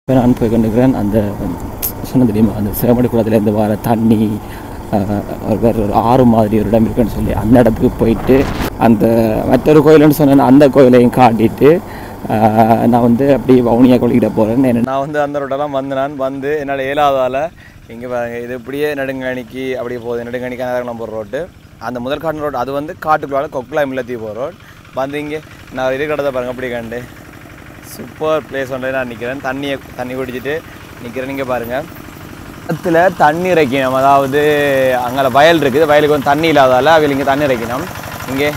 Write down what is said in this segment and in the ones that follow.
இப்போ நான் போய் கொண்டிருக்கிறேன் அந்த சொன்ன தெரியுமா அந்த சிவமணி குளத்துலேருந்து வர தண்ணி ஆஹ், ஒரு வேற ஒரு ஆறு மாதிரி ஒரு இடம் இருக்குன்னு சொல்லி அந்த இடத்துக்கு போயிட்டு அந்த மற்றொரு கோயில்னு சொன்னேன் அந்த கோயிலையும் காட்டிட்டு ஆஹ், நான் வந்து அப்படி வவுனியா கொள்ளிக்கிட்ட போகிறேன் நான் வந்து அந்த ரோட்டெல்லாம் வந்து நான் வந்து என்னால் இயலாதால் இங்கே பாருங்க இது இப்படியே நெடுங்கணிக்கு அப்படியே போகுது நெடுங்கணிக்கு அனகரம் போகிற ரோட்டு அந்த முதல் காட்டு ரோடு அது வந்து காட்டுக்குள்ளால கொக்குலாய் மில்லத்தி போகிற ரோட் வந்து இங்கே நான் இருக்கிறத பாருங்க அப்படி கண்டு சூப்பர் பிளேஸ் ஒன்றை நான் நிற்கிறேன் தண்ணியை தண்ணி குடிச்சிட்டு நிற்கிறேன் இங்கே பாருங்கள் இடத்துல தண்ணி இறைக்கணும் அதாவது அங்கே வயல் இருக்குது வயலுக்கு வந்து தண்ணி இல்லாதால அவங்க இங்கே தண்ணி இறைக்கணும் இங்கே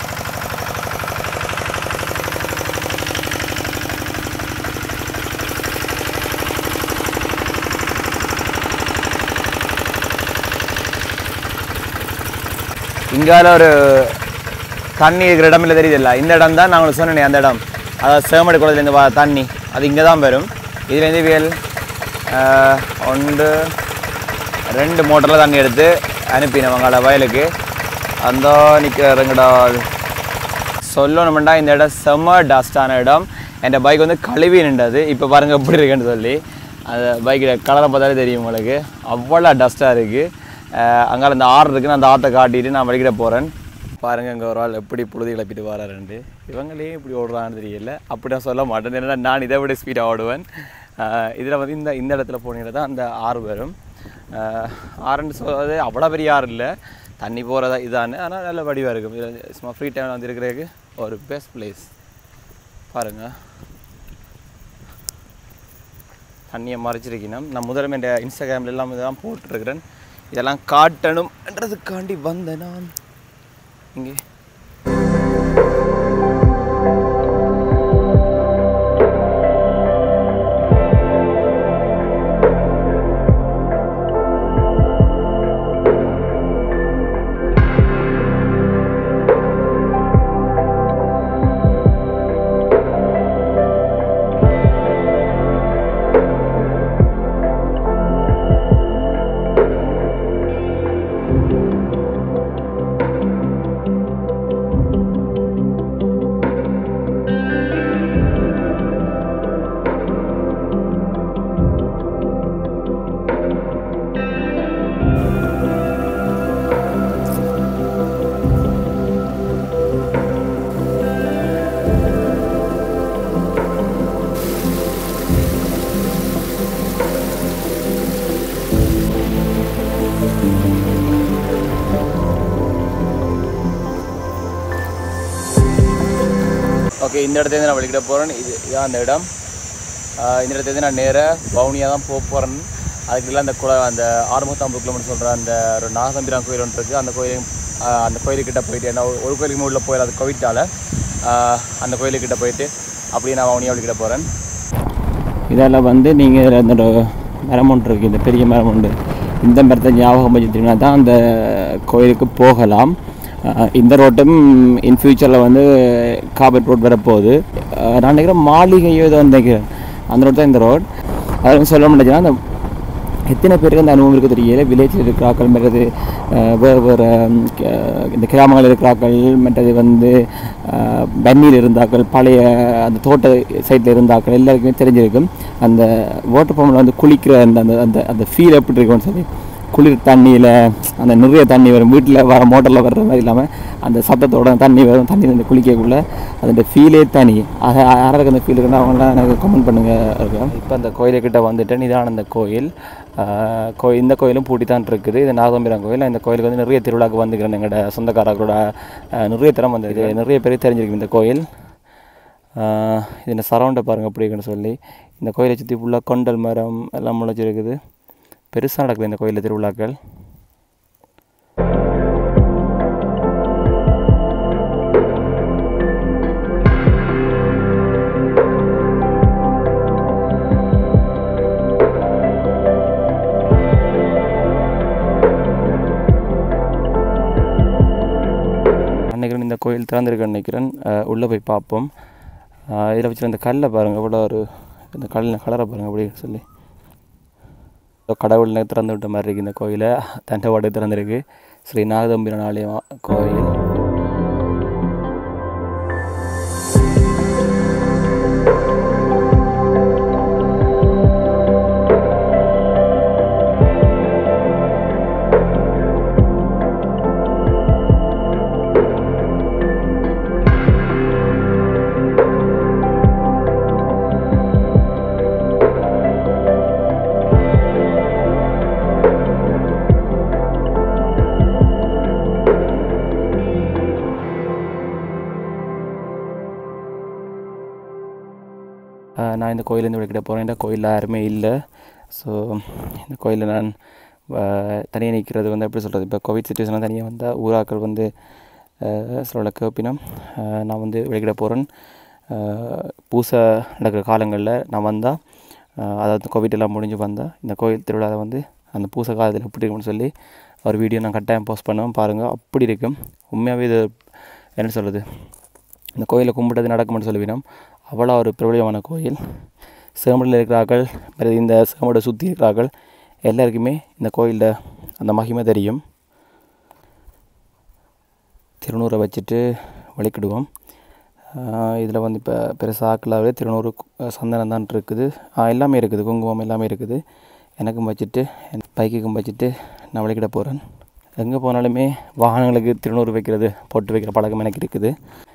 இங்கால ஒரு தண்ணி இருக்கிற இடம் இல்லை தெரியுதுல்ல இந்த இடம் தான் நான் உங்களுக்கு சொன்னேனே அந்த இடம் அதாவது சேமடி குளத்துலேருந்து வா தண்ணி அது இங்கே தான் வரும் இதுலேருந்து வியல் ஒன்று ரெண்டு மோட்டரில் தண்ணி எடுத்து அனுப்பினவங்கள வயலுக்கு அந்த நிற்கிறங்கடா சொல்லணுமெண்டா இந்த இடம் செம்ம டஸ்டான இடம் என் பைக் வந்து கழுவி நின்றது இப்போ பாருங்கள் எப்படி இருக்குன்னு சொல்லி அந்த பைக்கில் கலரை பார்த்தாலே தெரியும் உங்களுக்கு அவ்வளோ டஸ்ட்டாக இருக்குது அங்கால இந்த ஆறு இருக்குன்னு அந்த ஆற்றை காட்டிட்டு நான் வலிக்கிட போகிறேன் பாருங்க இங்கே ஒரு ஆள் எப்படி புழுதி கிளப்பிட்டு வராருண்டு இவங்களே இப்படி ஓடுறான்னு தெரியல அப்படி நான் சொல்ல மாட்டேன் ஏன்னா நான் இதை விட ஸ்பீடாக ஓடுவேன் இதில் வந்து இந்த இந்த இடத்துல போனீங்கன்னா தான் அந்த ஆறு வரும் ஆஹ் ஆறுன்னு சொல்றது அவ்வளோ பெரிய ஆறு இல்லை தண்ணி போகிறதா இதானு ஆனால் நல்ல வடிவாக இருக்கும் இதில் சும்மா ஃப்ரீ டைமில் வந்து இருக்கிறதுக்கு ஒரு பெஸ்ட் பிளேஸ் பாருங்கள் தண்ணியை மறைச்சிருக்கணும் நான் முதல்ல என் இன்ஸ்டாகிராமில் எல்லாம் இதெல்லாம் போட்டிருக்கிறேன் இதெல்லாம் காட்டணும்ன்றதுக்காண்டி வந்தேன் நான் இங்கே ஓகே இந்த இடத்துலேருந்து நான் வெளிக்கிட போகிறேன் இது இதான் அந்த இடம் ஆஹ் இந்த இடத்துலேருந்து நான் நேராக வவுனியாக தான் போக போகிறேன் அதுக்குள்ள அந்த குள அந்த ஆறுமுகத்தாம்பது கிலோமீட்டர் சொல்கிற அந்த ஒரு நாகதம்பிரான் கோயில் ஒன்று இருக்குது அந்த கோயிலையும் ஆஹ் அந்த கோயிலுக்கிட்ட போயிட்டு என்ன ஒரு- ஒரு கோயிலுக்கு உள்ள போயில அது கோவிட்டால் அந்த கோயிலுக்கிட்ட போயிட்டு அப்படியே நான் வவுனியா வெளிக்கிட போகிறேன் இதில் வந்து நீங்கள் அந்த ஒரு மரம் ஒன்று இருக்குது இந்த பெரிய மரம் உண்டு இந்த மரத்தை ஞாபகம் வச்சுட்டிங்கன்னா தான் அந்த கோயிலுக்கு போகலாம் அஹ் இந்த ரோட்டும் இன் ஃபியூச்சரில் வந்து காபட் ரோட் வரப்போகுது அஹ் நான் நினைக்கிறேன் மாளிகையோ ஏதோ நினைக்கிறேன் அந்த ரோட் தான் இந்த ரோட் அதில் சொல்ல முடிஞ்சுன்னா அந்த எத்தனை பேருக்கு அந்த அனுபவம் இருக்குது தெரியல வில்லேஜில் இருக்கிற ஆக்கள் மற்றது அஹ், வேறு வேறு ம், க- இந்த கிராமங்களில் இருக்கிற ஆக்கள் மற்றது வந்து அஹ், பன்னியில் இருந்தாக்கள் பழைய அந்த தோட்ட சைட்டில் இருந்தாக்கள் எல்லாருக்குமே தெரிஞ்சிருக்கும் அந்த வாட்டர் பம்பில் வந்து குளிக்கிற அந்த அந்த அந்த அந்த ஃபீல் எப்படி இருக்கும்னு சொல்லி குளிர் தண்ணியில் அந்த நிறைய தண்ணி வரும் வீட்டில் வர மோட்டரில் வர்ற மாதிரி இல்லாமல் அந்த சத்தத்தோட தண்ணி வரும் தண்ணி வந்து குளிக்கக்குள்ள அதோட ஃபீலே தனி அது யாராருக்கு அந்த ஃபீல் இருக்குன்னா அவங்களாம் எனக்கு கமெண்ட் பண்ணுங்கள் இருக்கும் இப்போ அந்த கோயிலுக்கிட்ட வந்துட்டேன் இதான அந்த கோயில் ஆஹ் கோ இந்த கோயிலும் பூட்டி தான் இருக்குது இது நாகம்பீரம் கோயில் இந்த கோயிலுக்கு வந்து நிறைய திருவிழாக்கு வந்துக்கிறேன் எங்களோட சொந்தக்காரர்களோட ஆஹ் நிறைய தரம் வந்திருக்கு நிறைய பேருக்கு தெரிஞ்சிருக்கு இந்த கோயில் ஆஹ் இது இந்த சரௌண்டை பாருங்கள் எப்படி இருக்குன்னு சொல்லி இந்த கோயிலை சுற்றி ஃபுல்லாக கொண்டல் மரம் எல்லாம் முளைச்சிருக்குது பெருசாக நடக்குது இந்த கோயிலில் திருவிழாக்கள் நினைக்கிறேன் இந்த கோயில் திறந்திருக்குன்னு நினைக்கிறேன் உள்ளே போய் பார்ப்போம் இதில் வச்சுருக்க இந்த கல்லை பாருங்கள் இவ்வளோ ஒரு இந்த கல்லில் கலரை பாருங்கள் அப்படின்னு சொல்லி ஏதோ கடவுள் திறந்து விட்ட மாதிரி இருக்குது இந்த கோயிலை தண்டவாடு திறந்திருக்கு ஸ்ரீ நாகதம்பிரன் ஆலயம் கோயில் நான் இந்த கோயிலேருந்து வெளிக்கிட போகிறேன் இந்த கோயிலில் யாருமே இல்லை ஸோ இந்த கோயிலில் நான் தனியாக நிற்கிறது வந்து எப்படி சொல்கிறது இப்போ கோவிட் சுச்சுவேஷனில் தனியாக வந்தால் ஊராக்கள் வந்து சில கேப்பினம் நான் வந்து வெளிக்கிட போகிறேன் பூசை நடக்கிற காலங்களில் நான் வந்தால் அதாவது கோவிட் எல்லாம் முடிஞ்சு வந்தால் இந்த கோயில் திருவிழாவை வந்து அந்த பூசை காலத்தில் எப்படி இருக்கும்னு சொல்லி ஒரு வீடியோ நான் கட்டாயம் போஸ்ட் பண்ணுவேன் பாருங்கள் அப்படி இருக்கும் உண்மையாகவே இது என்ன சொல்கிறது இந்த கோயிலை கும்பிட்டது நடக்கும்னு சொல்லுவினோம் அவ்வளோ ஒரு பிரபலியமான கோயில் சேமடில் இருக்கிறார்கள் பிறகு இந்த சேமடை சுற்றி இருக்கிறார்கள் எல்லாருக்குமே இந்த கோயிலில் அந்த மகிமை தெரியும் திருநூறை வச்சுட்டு வழிக்கிடுவோம் இதில் வந்து இப்போ பெருசாக்களாகவே திருநூறு கு- சந்தனம் தான் இருக்குது ஆ, எல்லாமே இருக்குது குங்குமம் எல்லாமே இருக்குது எனக்கும் வச்சுட்டு என் பைக்குக்கும் வச்சுட்டு நான் வழிக்கிட போகிறேன் எங்கே போனாலுமே வாகனங்களுக்கு திருநூறு வைக்கிறது போட்டு வைக்கிற பழக்கம் எனக்கு இருக்குது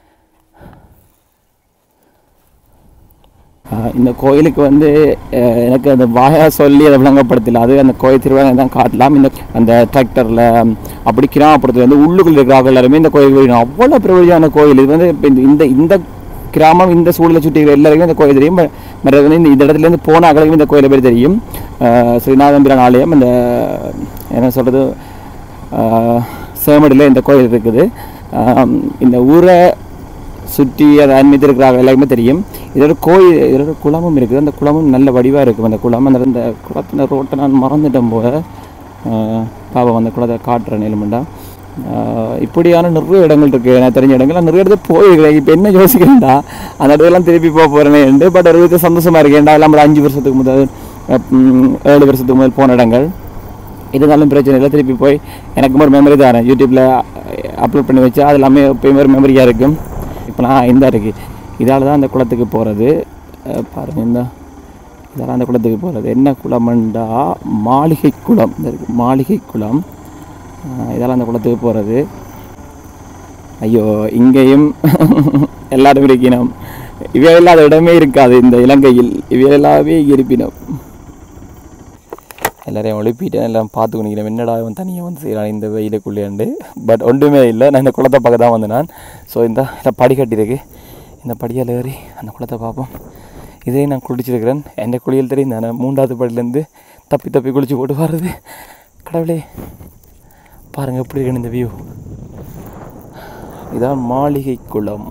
ஆஹ் இந்த கோயிலுக்கு வந்து அஹ், எனக்கு அந்த வாயா சொல்லி அதை விளங்கப்படுத்தல அது அந்த கோயில் திருவிழா தான் காட்டலாம் இந்த அந்த டிராக்டரில் அப்படி கிராமப்புறத்தில் வந்து உள்ளுக்குள்ள இருக்கிறார்கள் எல்லாருமே இந்த கோயில் வரணும் அவ்வளோ பிரபலியான கோயில் இது வந்து இப்ப இந்த- இந்த இந்த கிராமம் இந்த சூழலை சுற்றி இருக்கிற எல்லாருக்குமே இந்த கோயில் தெரியும் மற்ற வந்து இந்த இந்த இடத்துலேருந்து போன அகலையும் இந்த கோயிலை பேர் தெரியும் ஆஹ், ஸ்ரீநாதம்பிரான் ஆலயம் இந்த என்ன சொல்கிறது சேமடியில் இந்த கோயில் இருக்குது ஆஹ், இந்த ஊரை சுற்றி அதை அன்மித்து இருக்கிறாங்க எல்லாருமே தெரியும் இதோட கோயில் இதோட குளமும் இருக்குது அந்த குளமும் நல்ல வடிவாக இருக்கும் அந்த குளம் அந்த இந்த குளத்தின ரோட்டை நான் மறந்துட்டேன் போல ஆஹ் பாவம் அந்த குளத்தை காட்டுறேன் நிலமண்டா இப்படியான நிறைய இடங்கள் இருக்குது எனக்கு தெரிஞ்ச இடங்கள் நான் நிறைய இடத்துல போயிருக்கிறேன் இப்போ என்ன யோசிக்கிறேன்டா அந்த இடத்துலாம் திருப்பி போக போகிறேன்னு பட் ஒரு வித சந்தோஷமாக இருக்கேன்டா எல்லாம் ஒரு அஞ்சு வருஷத்துக்கு முதல் அஹ், ம், ஏழு வருஷத்துக்கு முதல் போன இடங்கள் இருந்தாலும் பிரச்சனை இல்லை திருப்பி போய் எனக்கு ஒரு மெமரி தரேன் யூடியூப்பில் அப்லோட் பண்ணி வச்சா அது எல்லாமே எப்பயுமே ஒரு மெமரியாக இருக்கும் இப்போ நான் இந்த இருக்கு இதால் தான் அந்த குளத்துக்கு போகிறது பாருங்க இந்த இதால் அந்த குளத்துக்கு போகிறது என்ன குளம்ண்டா மாளிகை குளம் இந்த இருக்கு மாளிகை குளம் இதால் அந்த குளத்துக்கு போகிறது ஐயோ இங்கேயும் எல்லாரும் இருக்கணும் இவை இல்லாத இடமே இருக்காது இந்த இலங்கையில் இவை எல்லாமே இருப்பினம் எல்லாரையும் எழுப்பிட்டேன் எல்லாம் பார்த்து கொண்டிருக்கிறேன் என்னடா இவன் தனியாக வந்து செய்கிறான் இந்த வெயிலுக்குள்ளேண்டு பட் ஒன்றுமே இல்லை நான் இந்த குளத்தை பார்க்க தான் வந்து நான் ஸோ இந்த இந்த படி கட்டியிருக்கு இந்த படியால் ஏறி அந்த குளத்தை பார்ப்போம் இதே நான் குளிச்சிருக்கிறேன் என் குளியல் தெரியும் நான் மூன்றாவது படியிலேருந்து தப்பி தப்பி குளிச்சு போட்டு வர்றது கடவுளே பாருங்கள் எப்படி இருக்குன்னு இந்த வியூ இதான் மாளிகை குளம்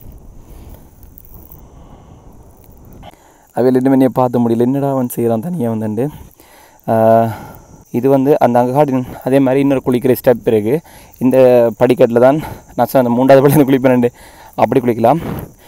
அவையில் இன்னும் என்னைய பார்த்த முடியல என்னடா அவன் செய்கிறான் தனியாக வந்துண்டு ஆஹ் இது வந்து அந்த அங்காடின் அதே மாதிரி இன்னொரு குளிக்கிற ஸ்டெப் இருக்குது இந்த படிக்கட்டில் தான் நான் சொன்ன அந்த மூன்றாவது படியிலேருந்து குளிப்பேன் அப்படி குளிக்கலாம்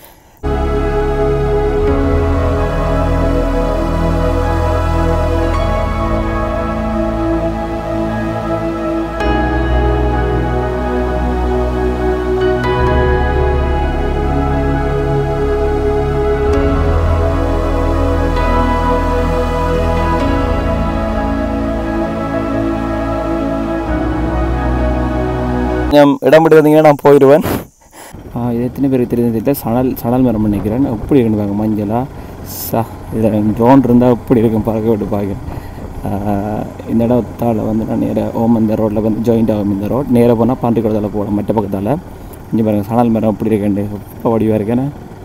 கொஞ்சம் இடம் விட்டு வந்தீங்கன்னா நான் போயிடுவேன் இது எத்தனை பேருக்கு தெரிஞ்சது தெரியல சணல் சணல் மரம் நினைக்கிறேன் எப்படி இருக்குன்னு பாருங்க மஞ்சளா சா இதில் ட்ரோன் இருந்தால் எப்படி இருக்கும் பார்க்க விட்டு பார்க்குறேன் இந்த இடத்தால் வந்து நான் நேராக ஓம் இந்த ரோட்டில் வந்து ஜாயிண்ட் ஆகும் இந்த ரோட் நேராக போனால் பாண்டி குளத்தால் போகலாம் மற்ற பக்கத்தால் இங்கே பாருங்க சணல் மரம் எப்படி இருக்கேன் ரொம்ப வடிவாக இருக்கேன்னு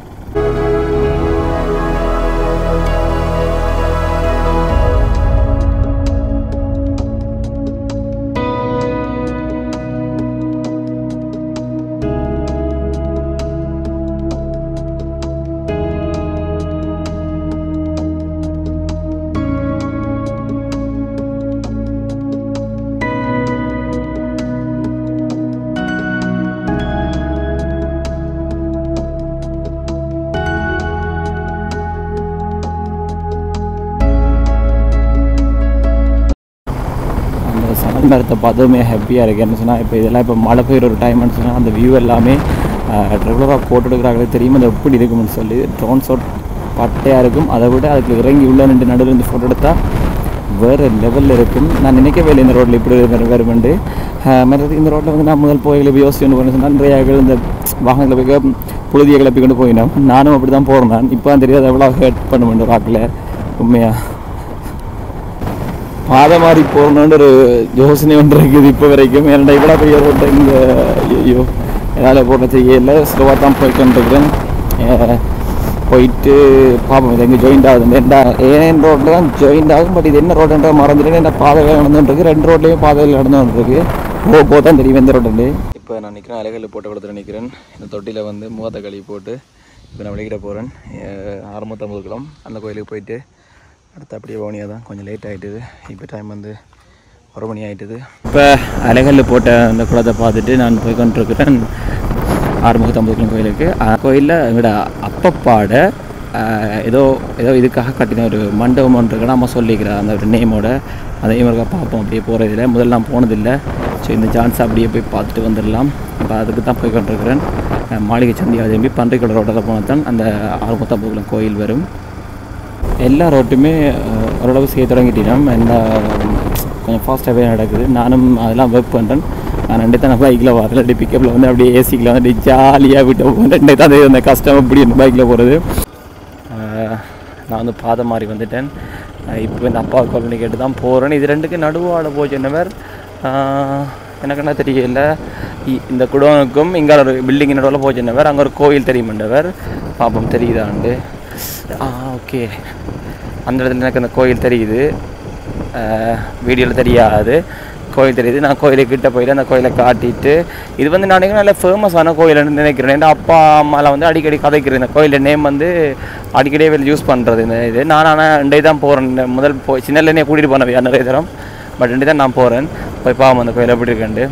அந்த சணல் மரத்தை பார்த்ததுமே ஹாப்பியாக இருக்கு என்ன சொன்னால் இப்போ இதெல்லாம் இப்போ மழை பெய்யுற ஒரு டைம்னு சொன்னால் அந்த வியூ எல்லாமே ரெகுலராக போட்டுருக்குறாங்களே தெரியும் அது எப்படி இருக்கும்னு சொல்லி ட்ரோன் ஷாட் பட்டையாக இருக்கும் அதை விட அதுக்கு இறங்கி உள்ள ரெண்டு நடுவில் இருந்து ஃபோட்டோ எடுத்தால் வேறு லெவலில் இருக்கும் நான் நினைக்கவே இல்லை இந்த ரோட்டில் இப்படி வேறு வருமெண்டு மற்றது இந்த ரோட்டில் வந்து நான் முதல் போய் இப்போ யோசிச்சு ஒன்று பண்ண சொன்னால் நிறைய ஆட்கள் இந்த வாகனங்களை போய் புழுதியை கிளப்பி கொண்டு போயினோம் நானும் அப்படி தான் போகிறேன் நான் இப்போ தான் தெரியாது எவ்வளோ ஹேட் பண்ண வேண்டும் ராக்கில் உண்மையாக பாதை மாறி போகணுன்னு ஒரு யோசனை ஒன்று இருக்குது இப்போ வரைக்கும் ஏன்னா இவ்வளோ பெரிய ரோட்டை இந்த ஐயோ என்னால் போட செய்யல ஸ்லோவாக தான் போய்க்கொண்டிருக்கிறேன் போயிட்டு பார்ப்போம் இது எங்கே ஜாயிண்ட் ஆகுது என்ன ஏன் ரோட்டில் தான் ஜாயிண்ட் ஆகும் பட் இது என்ன ரோடுன்ற மறந்துட்டு என்ன பாதையில் நடந்துருக்கு ரெண்டு ரோட்லேயும் பாதையில் நடந்துருக்கு போக போக தான் தெரியும் எந்த ரோடு இப்போ நான் நிற்கிறேன் அலைகளில் போட்ட குளத்தில் நிற்கிறேன் இந்த தொட்டியில் வந்து முகத்தை கழுவி போட்டு இப்போ நான் வெளியிட போகிறேன் அறுநூத்தம்பது கிலோம் அந்த கோயிலுக்கு போயிட்டு அடுத்து அப்படியே பவனியாக தான் கொஞ்சம் லேட் ஆகிட்டுது இப்போ டைம் வந்து ஒரு மணி ஆகிட்டுது இப்போ அலைகளில் போட்ட அந்த குளத்தை பார்த்துட்டு நான் போய் கொண்டிருக்கிறேன் ஆறுமுகத்தம்பது கிலோ கோயிலுக்கு கோயிலில் எங்களோட அப்பப்பாட ஆஹ், ஏதோ ஏதோ இதுக்காக கட்டின ஒரு மண்டபம் ஒன்று இருக்கு நம்ம சொல்லிக்கிறேன் அந்த ஒரு நேமோட அதையும் ஒருக்கா பார்ப்போம் அப்படியே போகிறதில்ல முதல்ல நான் போனதில்லை ஸோ இந்த சான்ஸ் அப்படியே போய் பார்த்துட்டு வந்துடலாம் இப்போ அதுக்கு தான் போய் கொண்டிருக்கிறேன் ஆஹ், மாளிகை சந்தியா திரும்பி பன்றிக்கடை ரோட்டில் போனால் தான் அந்த ஆறுமுகத்தம்பது கிலோ கோயில் வரும் எல்லா ரோட்டுமே அஹ், ஓரளவு செய்ய தொடங்கிட்டோம் எல்லா கொஞ்சம் ஃபாஸ்ட்டாகவே நடக்குது நானும் அதெல்லாம் ஒர்க் பண்ணுறேன் நான் ரெண்டு தான் பைக்கில் வரல ரெண்டு பிக்கப்பில் வந்து அப்படியே ஏசிக்கில் வந்து ஜாலியாக விட்டு போகிறேன் ரெண்டு தான் அந்த கஷ்டம் அப்படி இந்த பைக்கில் போகிறது நான் வந்து பாதை மாறி வந்துட்டேன் அஹ் இப்போ இந்த அப்பா கால் பண்ணி கேட்டு தான் போகிறேன் இது ரெண்டுக்கு நடுவாட போச்சுன்னவர் எனக்கு என்ன தெரியல இ- இந்த குடோனுக்கும் இங்கே ஒரு பில்டிங் நடுவில் போச்சுன்னவர் அங்கே ஒரு கோயில் தெரியுமெண்டவர் பாப்போம் தெரியுதாண்டு ஆ ஓகே அந்த இடத்துல எனக்கு அந்த கோயில் தெரியுது வீடியோவில் தெரியாது கோயில் தெரியுது நான் கோயிலுக்கு கிட்ட போயிட்டு அந்த கோயிலை காட்டிட்டு இது வந்து நான் நினைக்கிறேன் நல்ல ஃபேமஸான கோயில்னு நினைக்கிறேன் ஏன்னா அப்பா அம்மாலாம் வந்து அடிக்கடி கதைக்கிறேன் இந்த கோயிலோட நேம் வந்து அடிக்கடியே வெளில யூஸ் பண்ணுறது இந்த இது நான் ஆனால் ரெண்டே தான் போகிறேன் முதல் போய் சின்னலேருந்தே கூட்டிகிட்டு போனேன் நிறைய தரம் பட் ரெண்டு தான் நான் போகிறேன் போய் பாவம் அந்த கோயில் எப்படி இருக்குண்டு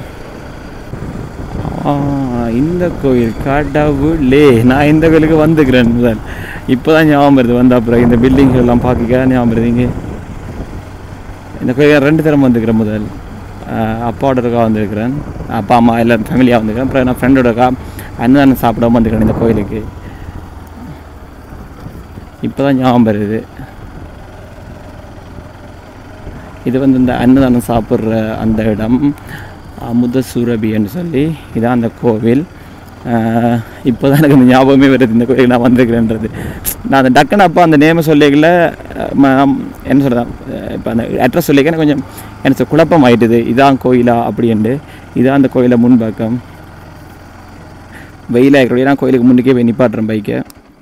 ஆ, இந்த கோயில் கடவுளே நான் இந்த கோயிலுக்கு வந்துக்கிறேன் முதல் இப்போ தான் ஞாபகம் வருது வந்த அப்புறம் இந்த பில்டிங் எல்லாம் பார்க்க ஞாபகம் வருதுங்க இந்த கோயில் ரெண்டு தரம் வந்துக்கிறேன் முதல் ஆ, அப்பாவோட இருக்கா வந்திருக்கிறேன் அப்பா அம்மா எல்லாம் ஃபேமிலியாக வந்துக்கிறேன் அப்புறம் நான் ஃப்ரெண்டோட இருக்கா அன்னதானம் சாப்பிடாம வந்துக்கிறேன் இந்த கோயிலுக்கு இப்போ தான் ஞாபகம் வருது இது வந்து இந்த அன்னதானம் சாப்பிட்ற அந்த இடம் அமுத சூரபின்னு சொல்லி இதான் அந்த கோவில் இப்போ தான் எனக்கு அந்த ஞாபகமே வருது இந்த கோயிலுக்கு நான் வந்திருக்கிறேன்றது நான் அந்த டக்குன்னு அப்போ அந்த நேமை சொல்லிக்கல என்ன சொல்கிறேன் இப்போ அந்த அட்ரஸ் சொல்லிக்க எனக்கு கொஞ்சம் எனக்கு குழப்பம் ஆயிட்டுது இதான் கோயிலா அப்படின்ட்டு இதான் அந்த கோயிலை முன்பக்கம் வெயிலாக இருக்கிற நான் கோயிலுக்கு முன்னுக்கே போய் நிப்பாட்டுறேன் பைக்கை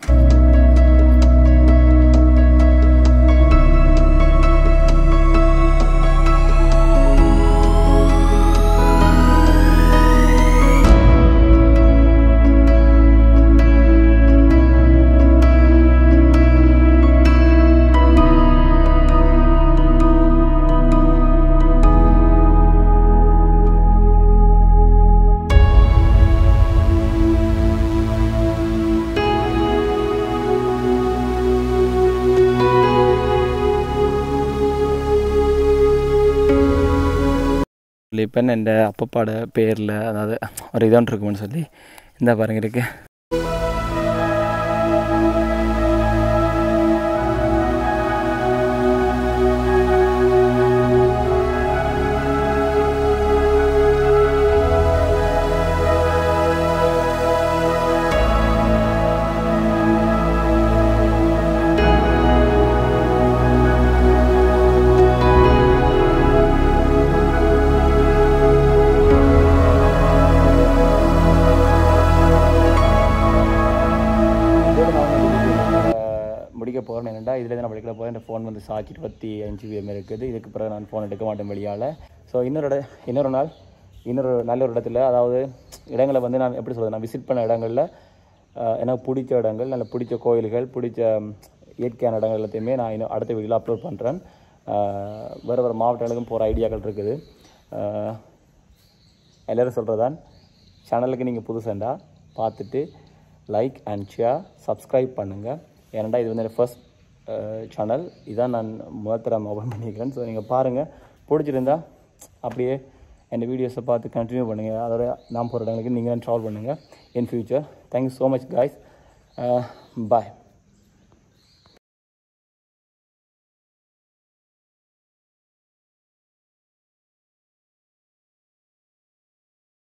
இப்போ എൻ്റെ அப்பப்பாட பேரில் அதாவது ஒரு இதொன்று இருக்குமென்னு சொல்லி இந்த பாருங்க இருக்கு முடிக்க போகிறேன் என்னடா இதில் நான் படிக்கல போகிறேன் ஃபோன் வந்து சாட்சி இருபத்தி அஞ்சு விஎம் இருக்குது இதுக்கு பிறகு நான் ஃபோன் எடுக்க மாட்டேன் வெளியால் ஸோ இன்னொரு இட இன்னொரு நாள் இன்னொரு நல்ல ஒரு இடத்துல அதாவது இடங்களை வந்து நான் எப்படி சொல்றது நான் விசிட் பண்ண இடங்களில் அஹ், எனக்கு பிடிச்ச இடங்கள் நல்ல பிடிச்ச கோயில்கள் பிடிச்ச ம், இயற்கையான இடங்கள் எல்லாத்தையுமே நான் இன்னும் அடுத்த வீடியோவில் அப்லோட் பண்ணுறேன் வேறு வேறு மாவட்டங்களுக்கும் போகிற ஐடியாக்கள் இருக்குது அஹ், எல்லோரும் சொல்கிறதான் சேனலுக்கு நீங்கள் புதுசண்டா பார்த்துட்டு லைக் அண்ட் ஷேர் சப்ஸ்கிரைப் பண்ணுங்கள் ஏனண்டா இது வந்து ஃபர்ஸ்ட் சேனல் இதான் நான் முதத்தரம் ஓப்பன் பண்ணியிருக்கிறேன் ஸோ நீங்கள் பாருங்கள் பிடிச்சிருந்தா அப்படியே என் வீடியோஸை பார்த்து கண்டினியூ பண்ணுங்கள் அதோட நான் போகிற இடங்களுக்கு நீங்கள் ட்ராவல் பண்ணுங்கள் in future thank you so much guys bye